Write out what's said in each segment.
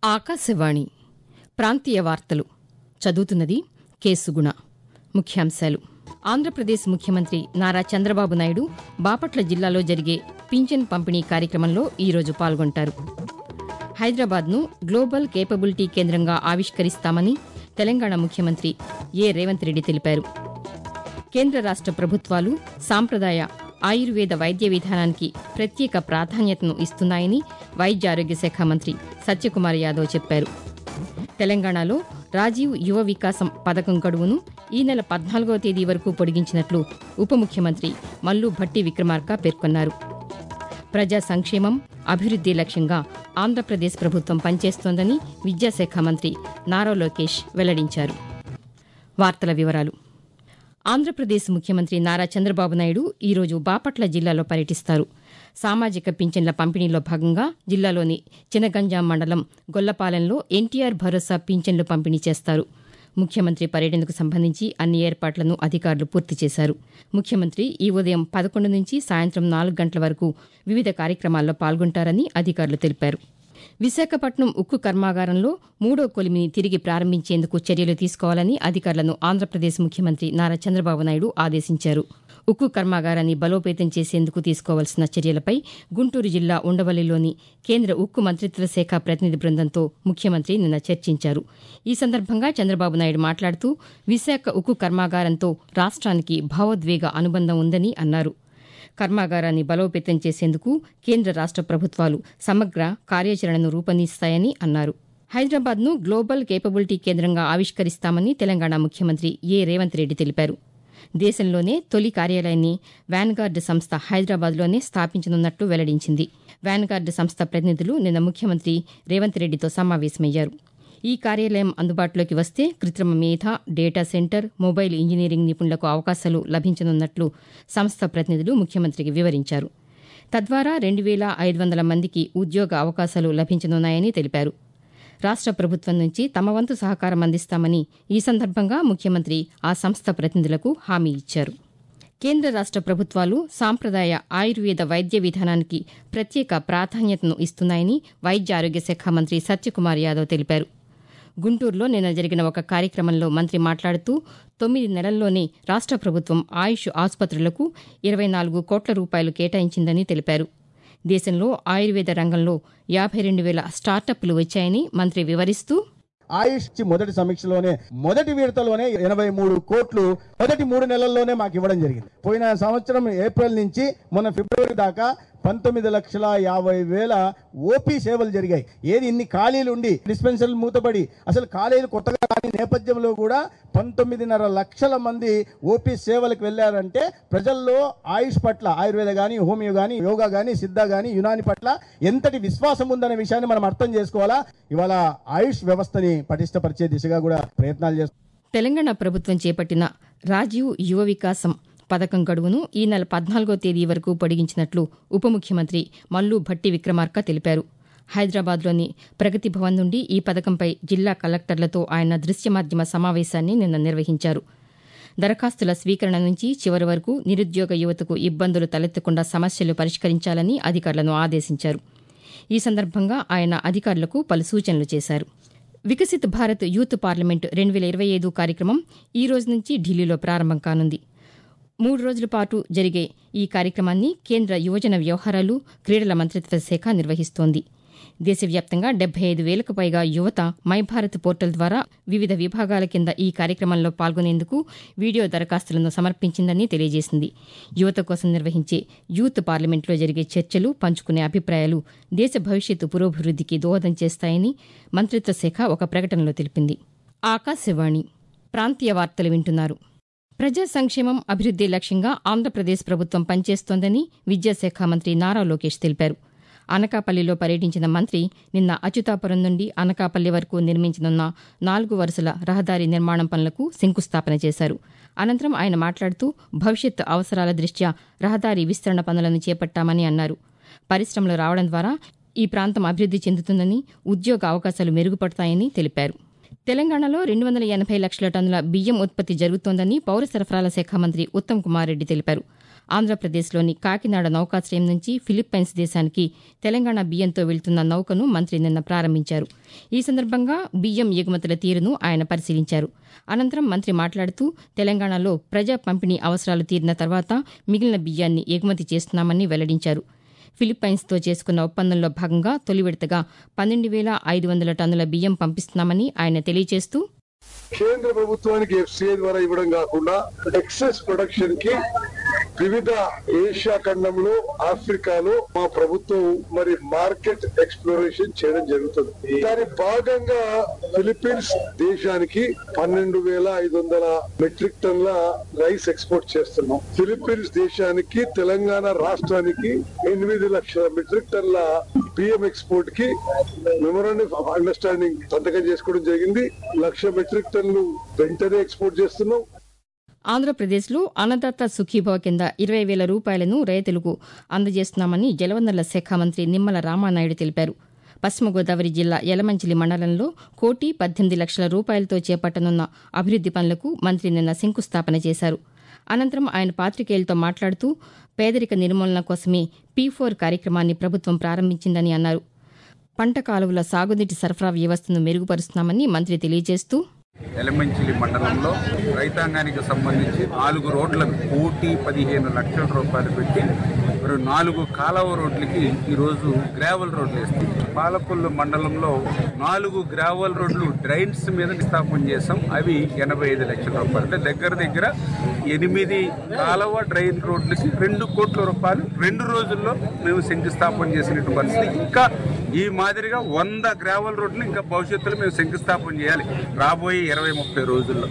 ఆకాశవాణి ప్రాంతీయ వార్తలు చదువుతున్నది కేసుగుణ ముఖ్యాంశాలు ఆంధ్రప్రదేశ్ ముఖ్యమంత్రి నారా చంద్రబాబు నాయుడు బాపట్ల జిల్లాలో జరిగే పింఛన్ పంపిణీ కార్యక్రమంలో ఈరోజు పాల్గొంటారు హైదరాబాద్ను గ్లోబల్ కేపబిలిటీ కేంద్రంగా ఆవిష్కరిస్తామని తెలంగాణ ముఖ్యమంత్రి ఏ రేవంత్ రెడ్డి తెలిపారు కేంద్ర రాష్ట ప్రభుత్వాలు సాంప్రదాయ ఆయుర్వేద వైద్య విధానానికి ప్రత్యేక ప్రాధాన్యతను ఇస్తున్నాయని వైద్య ఆరోగ్య శాఖ మంత్రి సత్యకుమార్ యాదవ్ చెప్పారు తెలంగాణలో రాజీవ్ యువ వికాసం పథకం గడువును ఈ నెల పద్నాలుగవ తేదీ వరకు పొడిగించినట్లు ఉప ముఖ్యమంత్రి మల్లు భట్టి విక్రమార్క పేర్కొన్నారు ప్రజా సంక్షేమం అభివృద్ది లక్ష్యంగా ఆంధ్రప్రదేశ్ ప్రభుత్వం పనిచేస్తోందని విద్యాశాఖ మంత్రి నారా లోకేష్ వెల్లడించారు వార్తల వివరాలు ఆంధ్రప్రదేశ్ ముఖ్యమంత్రి నారా చంద్రబాబు నాయుడు ఈరోజు బాపట్ల జిల్లాలో పర్యటిస్తారు సామాజిక పింఛన్ల పంపిణీలో భాగంగా జిల్లాలోని చినగంజాం మండలం గొల్లపాలెంలో ఎన్టీఆర్ భరోసా పింఛన్లు పంపిణీ చేస్తారు ముఖ్యమంత్రి పర్యటనకు సంబంధించి అన్ని ఏర్పాట్లను అధికారులు పూర్తి చేశారు ముఖ్యమంత్రి ఈ ఉదయం పదకొండు నుంచి సాయంత్రం నాలుగు గంటల వరకు వివిధ కార్యక్రమాల్లో పాల్గొంటారని అధికారులు తెలిపారు విశాఖపట్నం ఉక్కు కర్మాగారంలో మూడో కొలిమిని తిరిగి ప్రారంభించేందుకు చర్యలు తీసుకోవాలని అధికారులను ఆంధ్రప్రదేశ్ ముఖ్యమంత్రి నారా చంద్రబాబు నాయుడు ఆదేశించారు ఉక్కు కర్మాగారాన్ని బలోపేతం చేసేందుకు తీసుకోవాల్సిన చర్యలపై గుంటూరు జిల్లా ఉండవల్లిలోని కేంద్ర ఉక్కు మంత్రిత్వ శాఖ ప్రతినిధి బృందంతో ముఖ్యమంత్రి నిన్న చర్చించారు ఈ సందర్భంగా చంద్రబాబు నాయుడు మాట్లాడుతూ విశాఖ ఉక్కు కర్మాగారంతో రాష్ట్రానికి భావోద్వేగ అనుబంధం ఉందని అన్నారు కర్మాగారాన్ని బలోపేతం చేసేందుకు కేంద్ర రాష్ట ప్రభుత్వాలు సమగ్ర కార్యాచరణను రూపొందిస్తాయని అన్నారు హైదరాబాద్ను గ్లోబల్ కేపబిలిటీ కేంద్రంగా ఆవిష్కరిస్తామని తెలంగాణ ముఖ్యమంత్రి ఏ రేవంత్ రెడ్డి తెలిపారు దేశంలోనే తొలి కార్యాలయాన్ని వ్యాన్గార్డ్ సంస్థ హైదరాబాద్లోనే స్థాపించనున్నట్లు వెల్లడించింది వ్యాన్గార్డ్ సంస్థ ప్రతినిధులు నిన్న ముఖ్యమంత్రి రేవంత్ రెడ్డితో సమావేశమయ్యారు ఈ కార్యాలయం అందుబాటులోకి వస్తే కృత్రిమ మేధ డేటా సెంటర్ మొబైల్ ఇంజనీరింగ్ నిపుణులకు అవకాశాలు లభించనున్నట్లు సంస్థ ప్రతినిధులు ముఖ్యమంత్రికి వివరించారు తద్వారా రెండు వేల ఐదు వందల మందికి ఉద్యోగ అవకాశాలు లభించనున్నాయని తెలిపారు రాష్ట ప్రభుత్వం నుంచి తమ వంతు సహకారం అందిస్తామని ఈ సందర్భంగా ముఖ్యమంత్రి ఆ సంస్థ ప్రతినిధులకు హామీ ఇచ్చారు కేంద్ర రాష్ట ప్రభుత్వాలు సాంప్రదాయ ఆయుర్వేద వైద్య విధానానికి ప్రత్యేక ప్రాధాన్యతను ఇస్తున్నాయని వైద్య ఆరోగ్య శాఖ మంత్రి సత్యకుమార్ యాదవ్ తెలిపారు గుంటూరులో నిన్న జరిగిన ఒక కార్యక్రమంలో మంత్రి మాట్లాడుతూ తొమ్మిది నెలల్లోనే రాష్ట ప్రభుత్వం ఆయుష్ ఆసుపత్రులకు ఇరవై నాలుగు కోట్ల రూపాయలు కేటాయించిందని తెలిపారు దేశంలో ఆయుర్వేద రంగంలో యాభై రెండు వేల స్టార్టప్లు వచ్చాయని మంత్రి వివరిస్తూ ఆయుష్ చి మొదటి సమీక్షలోనే మొదటి విడతలోనే ఎనభై మూడు కోట్లు మొదటి మూడు నెలల్లోనే మాకు ఇవ్వడం జరిగింది పోయిన సంవత్సరం ఏప్రిల్ నుంచి మొన్న ఫిబ్రవరి దాకా పంతొమ్మిది లక్షల యాభై వేల ఓపీ సేవలు జరిగాయి ఏది ఇన్ని ఖాళీలు ఉండి డిస్పెన్సరీలు మూతపడి అసలు ఖాళీలు కొత్తగా రాని నేపథ్యంలో కూడా పంతొమ్మిదిన్నర లక్షల మంది ఓపీ సేవలకు వెళ్ళారంటే ప్రజల్లో ఆయుష్ పట్ల ఆయుర్వేద కానీ హోమియో కానీ యోగా కానీ సిద్ధ కానీ యునాని పట్ల ఎంతటి విశ్వాసం ఉందనే విషయాన్ని మనం అర్థం చేసుకోవాలా ఇవాళ ఆయుష్ వ్యవస్థని పటిష్టపరిచే దిశగా కూడా ప్రయత్నాలు చేస్తున్నాం తెలంగాణ ప్రభుత్వం చేపట్టిన రాజీవ్ యువ వికాసం పథకం గడువును ఈ నెల పద్నాలుగో తేదీ వరకు పొడిగించినట్లు ఉప ముఖ్యమంత్రి మల్లు భట్టి విక్రమార్క తెలిపారు హైదరాబాద్లోని ప్రగతి భవన్ నుండి ఈ పథకంపై జిల్లా కలెక్టర్లతో ఆయన దృశ్య మాధ్యమ సమావేశాన్ని నిన్న నిర్వహించారు దరఖాస్తుల స్వీకరణ నుంచి చివరి వరకు నిరుద్యోగ యువతకు ఇబ్బందులు తలెత్తకుండా సమస్యలు పరిష్కరించాలని అధికారులను ఆదేశించారు ఈ సందర్భంగా ఆయన అధికారులకు పలు సూచనలు చేశారు వికసిత్ భారత్ యూత్ పార్లమెంటు రెండు వేల ఇరవై ఐదు కార్యక్రమం ఈ రోజు నుంచి ఢిల్లీలో ప్రారంభం కానుంది మూడు రోజుల పాటు జరిగే ఈ కార్యక్రమాన్ని కేంద్ర యువజన వ్యవహారాలు క్రీడల మంత్రిత్వ శాఖ నిర్వహిస్తోంది దేశవ్యాప్తంగా డెబ్బై ఐదు వేలకు పైగా యువత మై భారత్ పోర్టల్ ద్వారా వివిధ విభాగాల కింద ఈ కార్యక్రమంలో పాల్గొనేందుకు వీడియో దరఖాస్తులను సమర్పించిందని తెలియజేసింది యువత కోసం నిర్వహించే యూత్ పార్లమెంట్లో జరిగే చర్చలు పంచుకునే అభిప్రాయాలు దేశ భవిష్యత్తు పురోభివృద్ధికి దోహదం చేస్తాయని మంత్రిత్వ శాఖ ఒక ప్రకటనలో తెలిపింది ఆకాశవాణి ప్రాంతీయ వార్తలు వింటున్నారు ప్రజా సంక్షేమం అభివృద్ది లక్ష్యంగా ఆంధ్రప్రదేశ్ ప్రభుత్వం పనిచేస్తోందని విద్యాశాఖ మంత్రి నారా లోకేష్ తెలిపారు అనకాపల్లిలో పర్యటించిన మంత్రి నిన్న అచ్యుతాపురం నుండి అనకాపల్లి వరకు నిర్మించనున్న నాలుగు వరుసల రహదారి నిర్మాణం పనులకు శంకుస్థాపన చేశారు అనంతరం ఆయన మాట్లాడుతూ భవిష్యత్ అవసరాల దృష్ట్యా రహదారి విస్తరణ పనులను చేపట్టామని అన్నారు పరిశ్రమలు రావడం ద్వారా ఈ ప్రాంతం అభివృద్ది చెందుతుందని ఉద్యోగ అవకాశాలు మెరుగుపడతాయని తెలిపారు తెలంగాణలో రెండు వందల ఎనభై లక్షల టన్నుల బియ్యం ఉత్పత్తి జరుగుతోందని పౌర సరఫరాల శాఖ మంత్రి ఉత్తమ్ కుమార్ రెడ్డి తెలిపారు ఆంధ్రప్రదేశ్లోని కాకినాడ నౌకాశ్రయం నుంచి ఫిలిప్పైన్స్ దేశానికి తెలంగాణ బియ్యంతో వెళ్తున్న నౌకను మంత్రి నిన్న ప్రారంభించారు ఈ సందర్భంగా బియ్యం ఎగుమతుల తీరును ఆయన పరిశీలించారు అనంతరం మంత్రి మాట్లాడుతూ తెలంగాణలో ప్రజా పంపిణీ అవసరాలు తీరిన తర్వాత మిగిలిన బియ్యాన్ని ఎగుమతి చేస్తున్నామని వెల్లడించారు ఫిలిప్పైన్స్తో చేసుకున్న ఒప్పందంలో భాగంగా తొలి విడతగా పన్నెండు వేల ఐదు వందల టన్నుల బియ్యం పంపిస్తున్నామని ఆయన తెలియజేస్తూ కేంద్ర ప్రభుత్వానికి ఎఫ్సిఐ ద్వారా ఇవ్వడం కాకుండా ఎక్సెస్ ప్రొడక్షన్ కి వివిధ ఏషియా ఖండంలో ఆఫ్రికాలో మా ప్రభుత్వం మరి మార్కెట్ ఎక్స్ప్లోరేషన్ చేయడం జరుగుతుంది దాని భాగంగా ఫిలిప్పీన్స్ దేశానికి పన్నెండు వేల ఐదు వందల మెట్రిక్ టన్ల రైస్ ఎక్స్పోర్ట్ చేస్తున్నాం ఫిలిప్పీన్స్ దేశానికి తెలంగాణ రాష్ట్రానికి ఎనిమిది లక్షల మెట్రిక్ టన్ల బియ్యం ఎక్స్పోర్ట్ కి మెమోరాండం ఆఫ్ అండర్స్టాండింగ్ సంతకం చేసుకోవడం జరిగింది లక్ష మెట్రిక్ టన్లు వెంటనే ఎక్స్పోర్ట్ చేస్తున్నాం ఆంధ్రప్రదేశ్లో అన్నదాత సుఖీభవ కింద ఇరవై వేల రూపాయలను రైతులకు అందజేస్తున్నామని జలవనరుల శాఖ మంత్రి నిమ్మల రామానాయుడు తెలిపారు పశ్చిమ గోదావరి జిల్లా యలమంచిలి మండలంలో కోటి పద్దెనిమిది లక్షల రూపాయలతో చేపట్టనున్న అభివృద్ది పనులకు మంత్రి నిన్న శంకుస్థాపన చేశారు అనంతరం ఆయన పాతికేయులతో మాట్లాడుతూ పేదరిక నిర్మూలన కోసమే పీ ఫోర్ కార్యక్రమాన్ని ప్రభుత్వం ప్రారంభించిందని అన్నారు పంట కాలువల సాగునీటి సరఫరా వ్యవస్థను మెరుగుపరుస్తున్నామని మంత్రి తెలియజేస్తూ ఎలమంచిలి మండలంలో రైతాంగానికి సంబంధించి నాలుగు రోడ్లకు కోటి పదిహేను లక్షల రూపాయలు పెట్టి మరి నాలుగు కాలువ రోడ్లకి ఈరోజు గ్రావెల్ రోడ్లు వేస్తాం పాలకొల్లు మండలంలో నాలుగు గ్రావెల్ రోడ్లు డ్రైన్స్ మీద స్థాపన చేసాం అవి ఎనభై ఐదు లక్షల రూపాయలు అంటే దగ్గర దగ్గర ఎనిమిది కాలువ డ్రైన్ రోడ్లకి రెండు కోట్ల రూపాయలు రెండు రోజుల్లో మేము శంకుస్థాపన చేసినట్టు పరిస్థితి ఇంకా ఈ మాదిరిగా వంద గ్రావెల్ రోడ్లు ఇంకా భవిష్యత్తులో మేము శంకుస్థాపన చేయాలి రాబోయే ఇరవై ముప్పై రోజుల్లో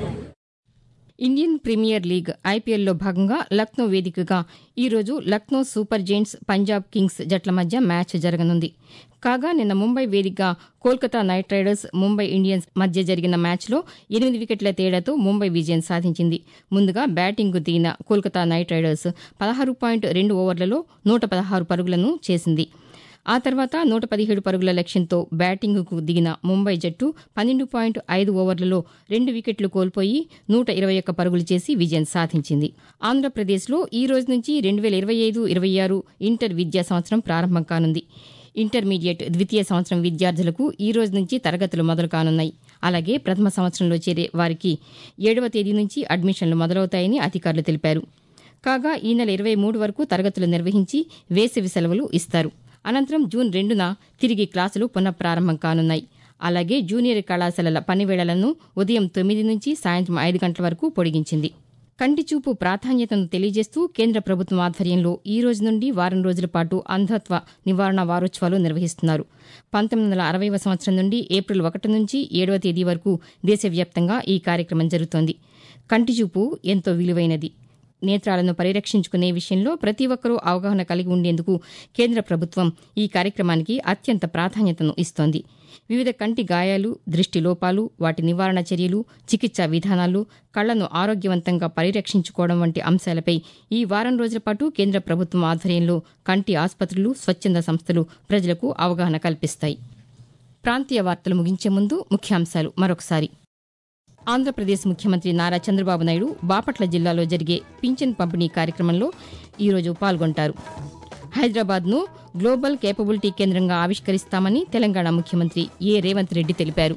ఇండియన్ ప్రీమియర్ లీగ్ ఐపీఎల్లో భాగంగా లక్నో వేదికగా ఈరోజు Lucknow Super Giants Punjab Kings జట్ల మధ్య మ్యాచ్ జరగనుంది కాగా నిన్న ముంబై వేదికగా Kolkata Knight Riders Mumbai Indians మధ్య జరిగిన మ్యాచ్లో ఎనిమిది వికెట్ల తేడాతో ముంబై విజయం సాధించింది ముందుగా బ్యాటింగ్కు దిగిన కోల్కతా నైట్ రైడర్స్ పదహారు పాయింట్ రెండు ఓవర్లలో నూట పదహారు పరుగులను చేసింది ఆ తర్వాత నూట పదిహేడు పరుగుల లక్ష్యంతో బ్యాటింగ్కు దిగిన ముంబై జట్టు పన్నెండు పాయింట్ ఐదు ఓవర్లలో రెండు వికెట్లు కోల్పోయి నూట ఇరవై ఒక్క పరుగులు చేసి విజయం సాధించింది ఆంధ్రప్రదేశ్లో ఈ రోజు నుంచి రెండు వేల ఇరవై ఐదు ఇరవై ఆరు ఇంటర్ విద్యా సంవత్సరం ప్రారంభం కానుంది ఇంటర్మీడియట్ ద్వితీయ సంవత్సరం విద్యార్థులకు ఈ రోజు నుంచి తరగతులు మొదలు కానున్నాయి అలాగే ప్రథమ సంవత్సరంలో చేరే వారికి ఏడవ తేదీ నుంచి అడ్మిషన్లు మొదలవుతాయని అధికారులు తెలిపారు కాగా ఈ నెల ఇరవై మూడు వరకు తరగతులు నిర్వహించి వేసవి సెలవులు ఇస్తారు అనంతరం జూన్ రెండున తిరిగి క్లాసులు పునఃప్రారంభం కానున్నాయి అలాగే జూనియర్ కళాశాలల పనివేళలను ఉదయం తొమ్మిది నుంచి సాయంత్రం ఐదు గంటల వరకు పొడిగించింది కంటి చూపు ప్రాధాన్యతను తెలియజేస్తూ కేంద్ర ప్రభుత్వం ఆధ్వర్యంలో ఈ రోజు నుండి వారం రోజుల పాటు అంధత్వ నివారణ వారోత్సవాలు నిర్వహిస్తున్నారు పంతొమ్మిది వందల అరవైవ సంవత్సరం నుండి ఏప్రిల్ ఒకటి నుంచి ఏడవ తేదీ వరకు దేశవ్యాప్తంగా ఈ కార్యక్రమం జరుగుతోంది కంటి చూపు ఎంతో విలువైనది నేత్రాలను పరిరక్షించుకునే విషయంలో ప్రతి ఒక్కరూ అవగాహన కలిగి ఉండేందుకు కేంద్ర ప్రభుత్వం ఈ కార్యక్రమానికి అత్యంత ప్రాధాన్యతను ఇస్తోంది వివిధ కంటి గాయాలు దృష్టి లోపాలు వాటి నివారణ చర్యలు చికిత్సా విధానాలు కళ్లను ఆరోగ్యవంతంగా పరిరక్షించుకోవడం వంటి అంశాలపై ఈ వారం రోజుల పాటు కేంద్ర ప్రభుత్వం ఆధ్వర్యంలో కంటి ఆసుపత్రులు స్వచ్ఛంద సంస్థలు ప్రజలకు అవగాహన కల్పిస్తాయి ప్రాంతీయ వార్తలు ముగించే ముందు ముఖ్యాంశాలు మరొకసారి ఆంధ్రప్రదేశ్ ముఖ్యమంత్రి నారా చంద్రబాబు నాయుడు బాపట్ల జిల్లాలో జరిగే పింఛన్ పంపిణీ కార్యక్రమంలో ఈరోజు పాల్గొంటారు హైదరాబాద్ను గ్లోబల్ కేపబిలిటీ కేంద్రంగా ఆవిష్కరిస్తామని తెలంగాణ ముఖ్యమంత్రి ఏ రేవంత్ రెడ్డి తెలిపారు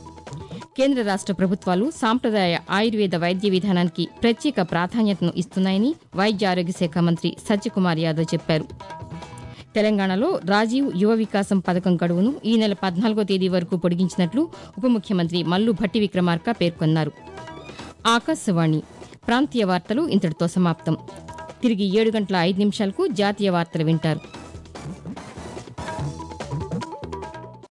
కేంద్ర రాష్ట ప్రభుత్వాలు సాంప్రదాయ ఆయుర్వేద వైద్య విధానానికి ప్రత్యేక ప్రాధాన్యతను ఇస్తున్నాయని వైద్య ఆరోగ్య శాఖ మంత్రి సత్యకుమార్ యాదవ్ చెప్పారు తెలంగాణలో రాజీవ్ యువ వికాసం పథకం గడువును ఈ నెల పద్నాలుగో తేదీ వరకు పొడిగించినట్లు ఉప ముఖ్యమంత్రి మల్లు భట్టి విక్రమార్క పేర్కొన్నారు ఆకాశవాణి ప్రాంతీయ వార్తలు ఇంతటితో సమాప్తం తిరిగి ఏడు గంటల ఐదు నిమిషాలకు జాతీయ వార్తలు వింటారు